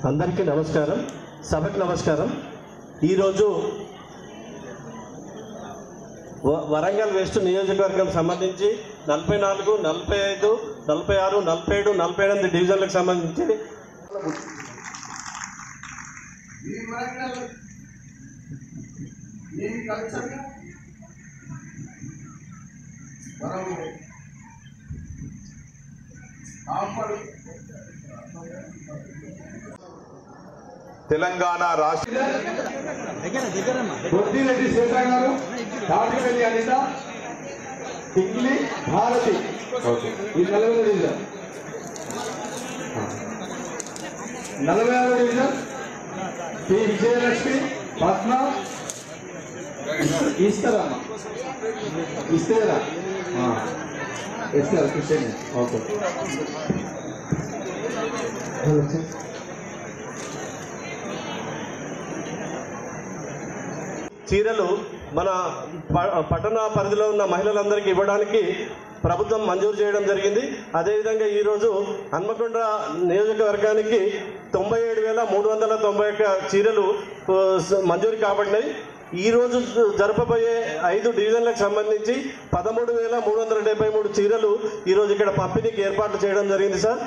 అందరికీ నమస్కారం సభకు నమస్కారం ఈరోజు వ- వరంగల్ వెస్ట్ నియోజకవర్గం సంబంధించి నలభై నాలుగు నలభై ఐదు నలభై ఆరు నలభై ఏడు నలభై ఎనిమిది డివిజన్లకు సంబంధించి ఈ వరంగల్ ఈ కల్చర్ మనం ఆపడు తెలంగాణ రాష్ట్ర బొద్దిరెడ్డి సీత గారు తాటిపల్లి అనిత టిక్లీ భారతి ఈ నలభై డివిజన్ నలభై ఆరు డివిజన్ పి విజయలక్ష్మి పద్మ ఇస్తారమ్మా ఇస్తారా ఇస్తారు క్రిస్టియన్ ఓకే చీరలు మన ప- పట్టణ పరిధిలో ఉన్న మహిళలందరికీ ఇవ్వడానికి ప్రభుత్వం మంజూరు చేయడం జరిగింది అదేవిధంగా ఈరోజు హన్మకొండ నియోజకవర్గానికి తొంభై ఏడు వేల మూడు వందల తొంభై ఒక్క చీరలు ఆ, స- మంజూరు కాబడినాయి ఈ రోజు జరపబోయే ఐదు డివిజన్లకు సంబంధించి పదమూడు వేల మూడు వందల డెబ్బై మూడు చీరలు ఈరోజు ఇక్కడ పంపిణీకి ఏర్పాట్లు చేయడం జరిగింది సార్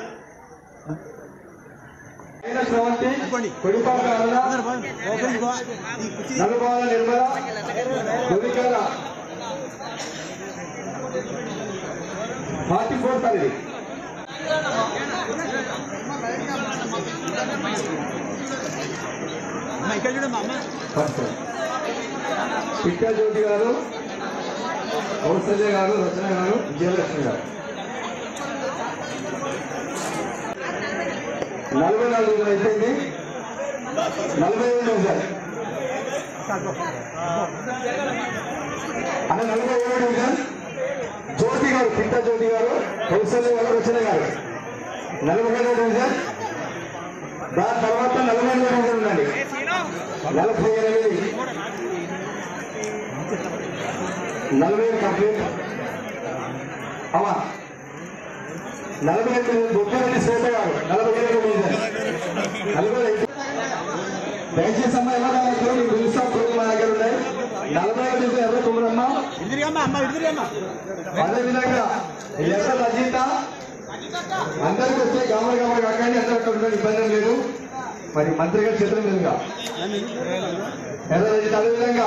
అయిన స్రవంతి కొడిపాక అరుణ నలుబాల నిర్మల గురికల ఫార్టీ ఫోర్ తల్లి పిట్టా జ్యోతి గారు కౌసల్య గారు రచన గారు విజయలక్ష్మి గారు నలభై నాలుగు రోజులు అయిపోయింది నలభై ఏడు రోజులు అన్న నలభై ఏడు డివిజన్ జ్యోతి గారు పిట్ట జ్యోతి గారు కౌశల్య గారు రచన గారు నలభై ఏడు డివిజన్ దాని తర్వాత నలభై ఎనిమిది డివిజన్ ఉందండి నలభై ఎనిమిది నలభై ఏడు కంప్లీట్ అమ్మా నలభై ఎనిమిది బొక్కరెడ్డి శ్వేత గారు నలభై ఎనిమిది డివిజన్ నలభై ఐదు దయచేసి అమ్మ ఎలా కావచ్చు మీకు పిలుస్తాం కొన్ని మా దగ్గర ఉన్నాయి నలభై ఐదు డివిజన్ ఎవరు కుమరమ్మ అదేవిధంగా ఎర్ర రజిత అందరికి వస్తే గామర గామర కాకండి అందరూ అక్కడ ఉండడం ఇబ్బంది ఏం లేదు మరి మంత్రి గారి చేతుల మీదుగా ఎర్ర రజిత అదేవిధంగా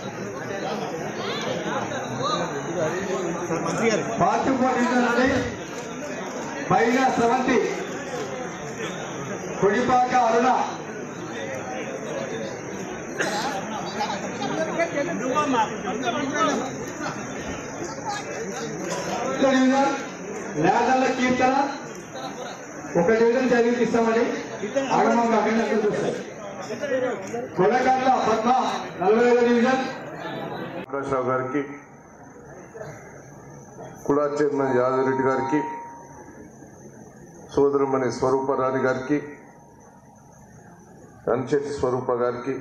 పార్టీ పోటీ నుండి పైన స్రవంతి కొడిపాక అరుణ డివిజన్ లేదల్ల కీర్తన ఒక డివిజన్ చదివికి ఇస్తామని ఆగమం కాకుండా అక్కడ చూస్తాయి కొడకట్ల పద్మ నలభై ఐదు డివిజన్ ప్రకాశ్రావు గారికి కుడా చైర్మన్ యాదవ్ రెడ్డి గారికి సోదరుమణి స్వరూపరాణి గారికి అంచెట్టి స్వరూప గారికి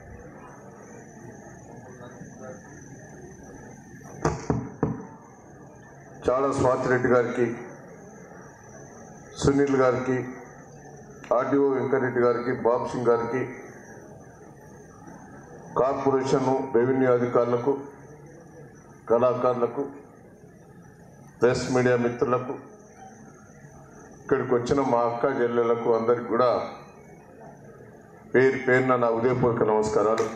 చాడ స్వాతిరెడ్డి గారికి సునీల్ గారికి ఆర్డీఓ వెంకరెడ్డి గారికి బాబు సింగ్ గారికి కార్పొరేషన్ రెవెన్యూ అధికారులకు కళాకారులకు ప్రెస్ మీడియా మిత్రులకు ఇక్కడికి వచ్చిన మా అక్క చెల్లెలకు అందరికి కూడా పేరు పేరున నా ఉదయపూర్వక నమస్కారాలు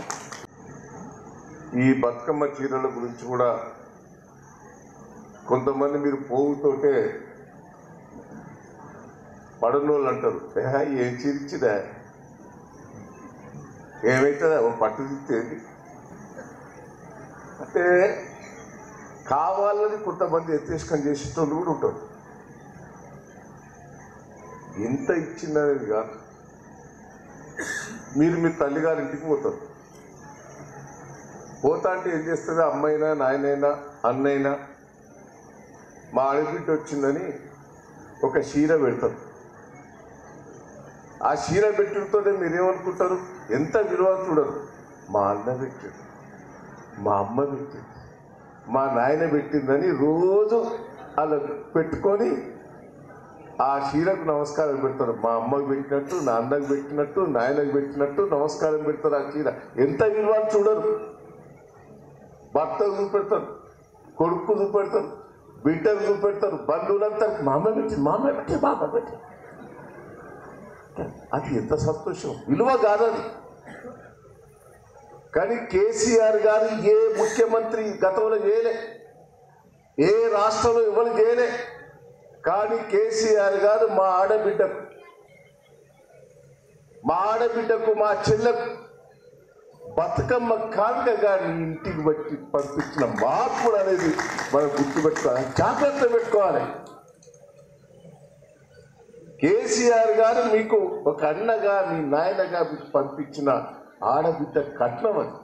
ఈ బతుకమ్మ చీరల గురించి కూడా కొంతమంది మీరు పోవుతోటే పడనోళ్ళు అంటారు "ఏహే, ఏం చీరిచ్చిదా ఏమవుతుందా ఓ పట్టు తిప్పేది అంటే కావాలని కొంతమంది ఎత్తేసుకొని చేసేటోళ్ళు కూడా ఉంటారు ఎంత ఇచ్చిందనేది కాదు మీరు మీ తల్లిగారింటికి పోతారు పోతా అంటే ఏం చేస్తుంది అమ్మైనా నాయనైనా అన్నైనా మా ఆడబిడ్డ వచ్చిందని ఒక చీర పెడతారు ఆ చీర పెట్టడంతోనే మీరేమనుకుంటారు ఎంత విలువ చూడరు మా అన్న పెట్టాడు మా అమ్మ పెట్టింది మా నాయన పెట్టిందని రోజు అలా పెట్టుకొని ఆ చీరకు నమస్కారం పెడతారు మా అమ్మకి పెట్టినట్టు నా అన్నకు పెట్టినట్టు నాయనకు పెట్టినట్టు నమస్కారం పెడతారు ఆ చీర ఎంత విలువ చూడరు భర్త చూపెడతారు కొడుకు చూపెడతారు బిడ్డకు చూపెడతారు బంధువులంతా మామ పెట్టి మామ పెట్టి మామ పెట్టి అది ఎంత సంతోషం విలువ కాదది కానీ కేసీఆర్ గారు ఏ ముఖ్యమంత్రి గతంలో చేయలే ఏ రాష్ట్రంలో ఎవరు చేయలే కానీ కేసీఆర్ గారు మా ఆడబిడ్డకు మా ఆడబిడ్డకు మా చెల్లెకు బతుకమ్మ కానుక గారిని ఇంటికి బట్టి పంపించిన మార్పు అనేది మనం గుర్తుపెట్టుకోవాలి జాగ్రత్త పెట్టుకోవాలి కేసీఆర్ గారు మీకు ఒక అన్నగా మీ నాయనగా మీకు పంపించిన ఆడబిడ్డ కట్నం అది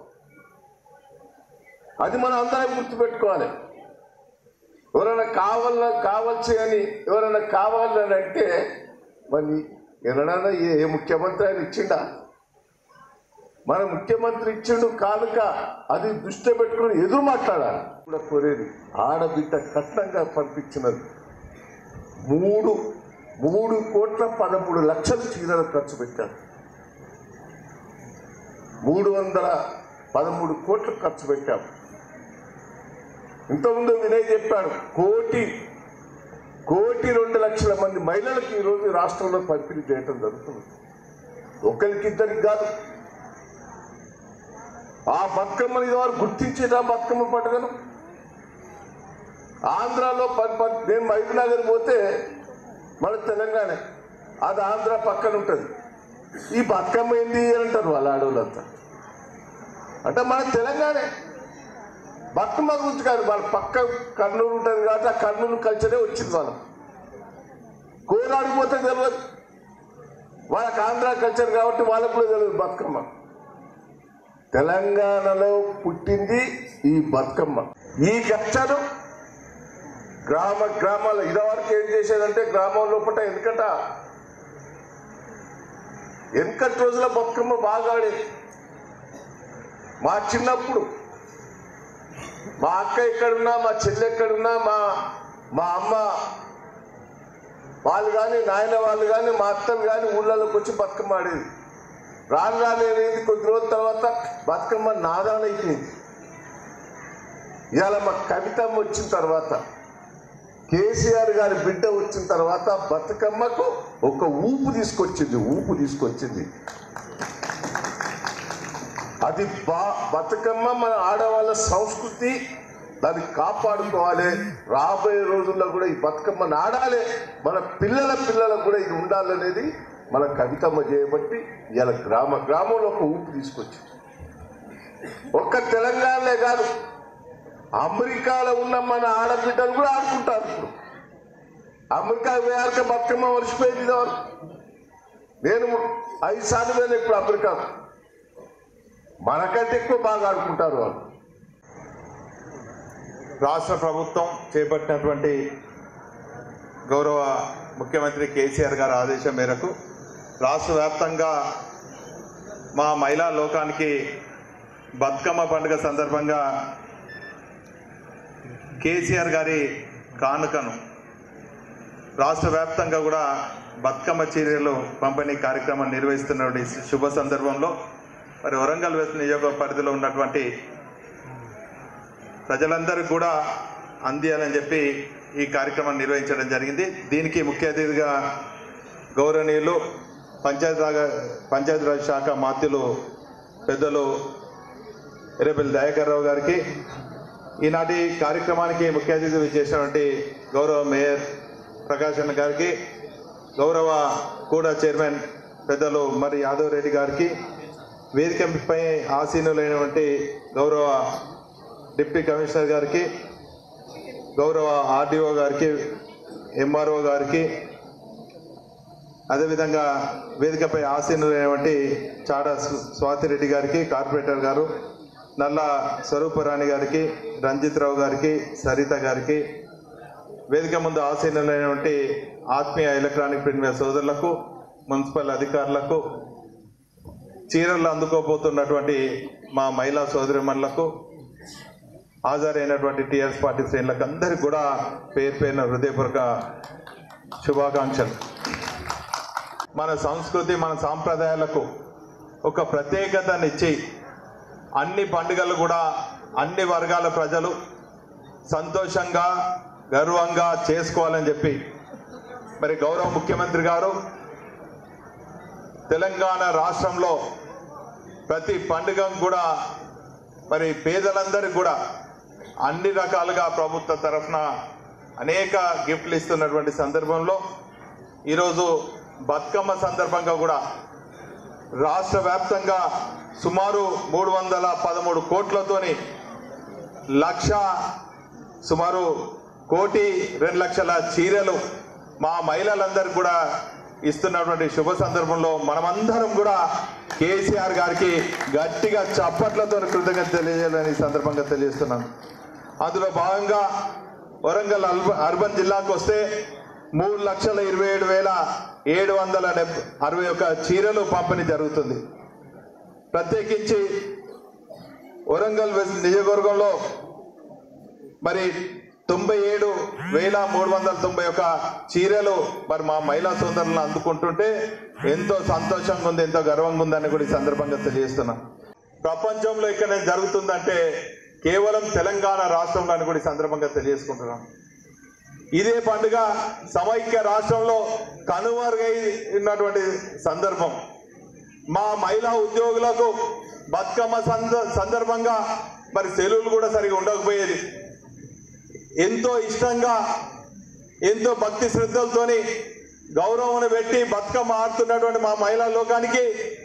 అది మనం అందరం గుర్తుపెట్టుకోవాలి ఎవరైనా కావాల కావచ్చు అని ఎవరైనా కావాలని అంటే మరి ఎవరైనా ఏ ఏ ముఖ్యమంత్రి ఆయన ఇచ్చిండా మన ముఖ్యమంత్రి ఇచ్చిండు కానుక అది దృష్టి పెట్టుకుని ఎదురు మాట్లాడాలి కూడా కోరేది ఆడబిడ్డ కట్నంగా పంపించినది మూడు మూడు కోట్ల పదమూడు లక్షల చీరలు ఖర్చు పెట్టారు మూడు వందల పదమూడు కోట్లు ఖర్చు పెట్టాం ఇంతకుముందు వినయ్ చెప్పాడు కోటి కోటి రెండు లక్షల మంది మహిళలకు ఈరోజు రాష్ట్రంలో పంపిణీ చేయటం జరుగుతుంది ఒకరికి ఇద్దరికి కాదు ఆ బతుకమ్మని ఇదివరకు గుర్తించేదా బతుకమ్మ పండుగను ఆంధ్రాలో పది పది నేను మహబూబ్నగర్ పోతే మన తెలంగాణ అది ఆంధ్ర పక్కన ఉంటుంది ఈ బతుకమ్మ ఏంది అని అంటారు వాళ్ళ ఆడవాళ్ళంతా అంటే మన తెలంగాణే బతుకమ్మ గురించి కాదు వాళ్ళ పక్క కర్నూలు ఉంటుంది కాబట్టి ఆ కర్నూలు కల్చరే వచ్చింది వాళ్ళం కోరాడికి పోతే తెలియదు వాళ్ళకి ఆంధ్ర కల్చర్ కాబట్టి వాళ్ళకు కూడా తెలియదు బతుకమ్మ తెలంగాణలో పుట్టింది ఈ బతుకమ్మ ఈ కల్చరు గ్రామ గ్రామాల ఇదివరకు ఏం చేసేదంటే గ్రామం లోపల ఎందుకట వెనకటి రోజుల బతుకమ్మ బాగా ఆడేది మా చిన్నప్పుడు మా అక్క ఎక్కడున్నా మా చెల్లి ఎక్కడున్నా మా మా అమ్మ వాళ్ళు కానీ నాయన వాళ్ళు కానీ మా అత్తలు కానీ ఊళ్ళలోకి వచ్చి బతుకమ్మ ఆడేది రాను రాను అనేది కొద్ది రోజుల తర్వాత బతుకమ్మ నాదాన అయిపోయింది ఇవాళ మా కవితమ్మ వచ్చిన తర్వాత కేసీఆర్ గారి బిడ్డ వచ్చిన తర్వాత బతుకమ్మకు ఒక ఊపు తీసుకొచ్చింది ఊపు తీసుకొచ్చింది అది బా బతుకమ్మ మన ఆడవాళ్ళ సంస్కృతి దాన్ని కాపాడుకోవాలి రాబోయే రోజుల్లో కూడా ఈ బతుకమ్మను ఆడాలి మన పిల్లల పిల్లలకు కూడా ఇది ఉండాలనేది మన కవితమ్మ చేయబట్టి ఇలా గ్రామ గ్రామంలో ఒక ఊపు తీసుకొచ్చింది ఒక్క తెలంగాణలే కాదు అమెరికాలో ఉన్న మన ఆడబిడ్డలు కూడా ఆడుకుంటారు ఇప్పుడు అమెరికా వేయాక బతుకమ్మ వర్షిపోయింది ఇదివరకు నేను ఐదు సార్లు వేలు ఇప్పుడు అమెరికా మనకంటే ఎక్కువ బాగా ఆడుకుంటారు వాళ్ళు రాష్ట్ర ప్రభుత్వం చేపట్టినటువంటి గౌరవ ముఖ్యమంత్రి కేసీఆర్ గారి ఆదేశం మేరకు రాష్ట్ర వ్యాప్తంగా మా మహిళా లోకానికి బతుకమ్మ పండుగ సందర్భంగా కేసీఆర్ గారి కానుకను రాష్ట్ర వ్యాప్తంగా కూడా బతుకమ్మ చీరలు పంపిణీ కార్యక్రమం నిర్వహిస్తున్నటువంటి శుభ సందర్భంలో మరి వరంగల్ వెస్ట్ నియోజక పరిధిలో ఉన్నటువంటి ప్రజలందరూ కూడా అందియాలని చెప్పి ఈ కార్యక్రమం నిర్వహించడం జరిగింది దీనికి ముఖ్య అతిథిగా గౌరవనీయులు పంచాయతీరాజ్ పంచాయతీరాజ్ శాఖ మాత్యులు పెద్దలు ఎర్రబెల్లి దయాకర్ రావు గారికి ఈనాటి కార్యక్రమానికి ముఖ్య అతిథి చేసినటువంటి గౌరవ మేయర్ ప్రకాశన్ గారికి గౌరవ కూడా చైర్మన్ పెద్దలు మరి యాదవ్ రెడ్డి గారికి వేదికపై ఆసీనులైనటువంటి గౌరవ డిప్యూటీ కమిషనర్ గారికి గౌరవ ఆర్డీఓ గారికి ఎంఆర్ఓ గారికి అదేవిధంగా వేదికపై ఆసీనులైనటువంటి చాడ స్వ- స్వాతిరెడ్డి గారికి కార్పొరేటర్ గారు నల్ల స్వరూపరాణి గారికి రంజిత్ రావు గారికి సరిత గారికి వేదిక ముందు ఆసీనులైనటువంటి ఆత్మీయ ఎలక్ట్రానిక్ ప్రింట్ మీడియా సోదరులకు మున్సిపల్ అధికారులకు చీరలు అందుకోబోతున్నటువంటి మా మహిళా సోదరిమణులకు హాజరైనటువంటి టీఆర్ఎస్ పార్టీ శ్రేణులకు అందరికీ కూడా పేరు పేరున హృదయపూర్వక శుభాకాంక్షలు మన సంస్కృతి మన సాంప్రదాయాలకు ఒక ప్రత్యేకతనిచ్చి అన్ని పండుగలు కూడా అన్ని వర్గాల ప్రజలు సంతోషంగా గర్వంగా చేసుకోవాలని చెప్పి మరి గౌరవ ముఖ్యమంత్రి గారు తెలంగాణ రాష్ట్రంలో ప్రతి పండుగ కూడా మరి పేదలందరికీ కూడా అన్ని రకాలుగా ప్రభుత్వ తరఫున అనేక గిఫ్ట్లు ఇస్తున్నటువంటి సందర్భంలో ఈరోజు బతుకమ్మ సందర్భంగా కూడా రాష్ట్ర వ్యాప్తంగా సుమారు మూడు వందల పదమూడు కోట్లతోని లక్ష సుమారు కోటి రెండు లక్షల చీరలు మా మహిళలందరికీ కూడా ఇస్తున్నటువంటి శుభ సందర్భంలో మనమందరం కూడా కేసీఆర్ గారికి గట్టిగా చప్పట్లతో కృతజ్ఞత తెలియజేయాలని ఈ సందర్భంగా తెలియజేస్తున్నాను అందులో భాగంగా వరంగల్ అల్బ- అర్బన్ జిల్లాకు వస్తే మూడు లక్షల ఇరవై ఏడు వేల ఏడు వందల డెబ్ అరవై ఒక చీరలు పంపిణీ జరుగుతుంది ప్రత్యేకించి వరంగల్ వెస్ట్ నియోజకవర్గంలో మరి తొంభై ఏడు వేల మూడు వందల తొంభై ఒక చీరలు మరి మా మహిళా సోదరులను అందుకుంటుంటే ఎంతో సంతోషంగా ఉంది ఎంతో గర్వంగా ఉందని కూడా ఈ సందర్భంగా తెలియజేస్తున్నా ప్రపంచంలో ఇక్కడ జరుగుతుందంటే కేవలం తెలంగాణ రాష్ట్రంలో అని కూడా ఈ సందర్భంగా తెలియజేసుకుంటున్నాం ఇదే పండుగ సమైక్య రాష్ట్రంలో కనుమరుగైనటువంటి సందర్భం మా మహిళా ఉద్యోగులకు బతుకమ్మ సంద సందర్భంగా మరి సెలవులు కూడా సరిగా ఉండకపోయేది ఎంతో ఇష్టంగా ఎంతో భక్తి శ్రద్ధలతోని గౌరవం పెట్టి బతుకమ్మ ఆడుతున్నటువంటి మా మహిళా లోకానికి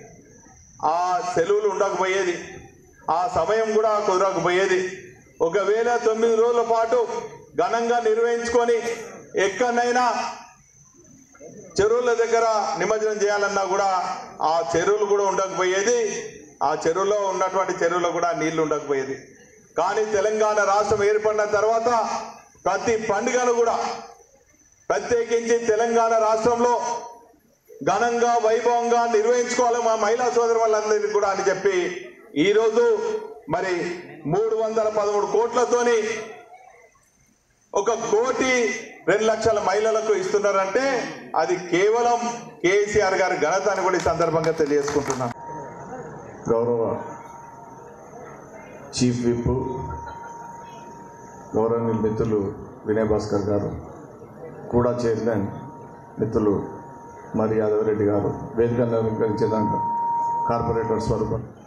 ఆ సెలవులు ఉండకపోయేది ఆ సమయం కూడా కుదరకపోయేది ఒకవేళ తొమ్మిది రోజుల పాటు ఘనంగా నిర్వహించుకొని ఎక్కడైనా చెరువుల దగ్గర నిమజ్జనం చేయాలన్నా కూడా ఆ చెరువులు కూడా ఉండకపోయేది ఆ చెరువులో ఉన్నటువంటి చెరువులో కూడా నీళ్లు ఉండకపోయేది కానీ తెలంగాణ రాష్ట్రం ఏర్పడిన తర్వాత ప్రతి పండుగను కూడా ప్రత్యేకించి తెలంగాణ రాష్ట్రంలో ఘనంగా వైభవంగా నిర్వహించుకోవాలి మా మహిళా సోదరు వాళ్ళందరికీ కూడా అని చెప్పి ఈరోజు మరి మూడు వందల పదమూడు కోట్లతోని ఒక కోటి రెండు లక్షల మహిళలకు ఇస్తున్నారంటే అది కేవలం కేసీఆర్ గారి ఘనత అని కూడా ఈ సందర్భంగా తెలియజేసుకుంటున్నాం గౌరవ చీఫ్ విప్ గౌరవనీయ మిత్రులు వినయ్ భాస్కర్ గారు కూడా చైర్మన్ మిత్రులు మరి యాదవరెడ్డి గారు వేదికను అలంకరించిన కార్పొరేటర్ స్వరూపం